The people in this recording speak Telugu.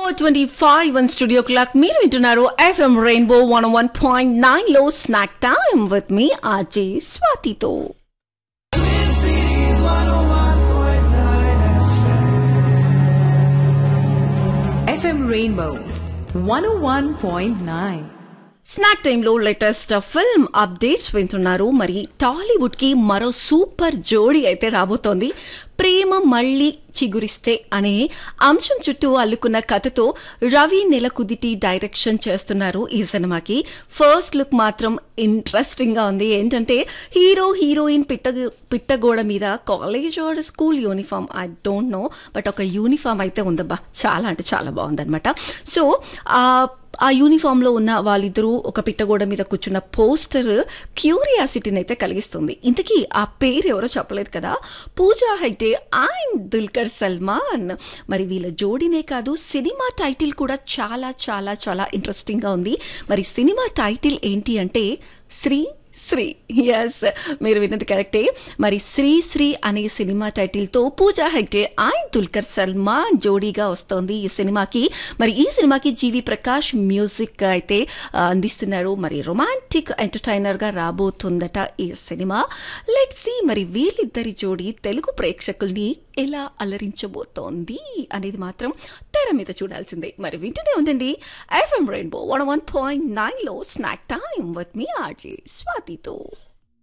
Four twenty five one studio clock మీరు వింటున్నారు FM rainbow one one point nine లో స్నాక్ టైమ్ విత్ మీ ఆర్జే స్వాతితో FM Rainbow 101.9. స్నాక్ టైంలో లేటెస్ట్ ఫిల్మ్ అప్డేట్స్ వింటున్నారు మరి టాలీవుడ్ కి మరో సూపర్ జోడీ అయితే రాబోతోంది ప్రేమ మళ్ళీ చిగురిస్తే అనే అంశం చుట్టూ అల్లుకున్న కథతో రవి నెలకుదిటి డైరెక్షన్ చేస్తున్నారు ఈ సినిమాకి ఫస్ట్ లుక్ మాత్రం ఇంట్రెస్టింగ్ గా ఉంది ఏంటంటే హీరో హీరోయిన్ పిట్ట పిట్టగోడ మీద college or school uniform I don't know but ఒక యూనిఫామ్ అయితే ఉందబ్బా చాలా అంటే చాలా బాగుందన్నమాట సో ఆ ఆ యూనిఫామ్ లో ఉన్న వాళ్ళిద్దరూ ఒక పిట్టగోడ మీద కూర్చున్న పోస్టర్ క్యూరియాసిటీని అయితే కలిగిస్తుంది ఇంతకీ ఆ పేరు ఎవరో చెప్పలేదు కదా పూజా హైటే అండ్ దుల్కర్ సల్మాన్ మరి వీళ్ళ జోడీనే కాదు సినిమా టైటిల్ కూడా చాలా చాలా చాలా ఇంట్రెస్టింగ్ గా ఉంది మరి సినిమా టైటిల్ ఏంటి అంటే శ్రీ శ్రీ ఎస్ మీరు విన్నది కరెక్టే మరి శ్రీ శ్రీ అనే సినిమా టైటిల్తో పూజా హెగ్డే అండ్ దుల్కర్ సల్మాన్ జోడీగా వస్తోంది ఈ సినిమాకి మరి ఈ సినిమాకి జీవి ప్రకాష్ మ్యూజిక్ అయితే ఆ, అందిస్తున్నారు మరి రొమాంటిక్ ఎంటర్టైనర్గా రాబోతుందట ఈ సినిమా లెట్ సి మరి వీళ్ళిద్దరి జోడీ తెలుగు ప్రేక్షకుల్ని ఎలా అలరించబోతోంది అనేది మాత్రం తెర మీద చూడాల్సిందే మరి వింటూనే ఉండండి FM rainbow one one point నైన్లో స్నాక్ టైమ్ విత్ మీ ఆర్జే స్వాతితో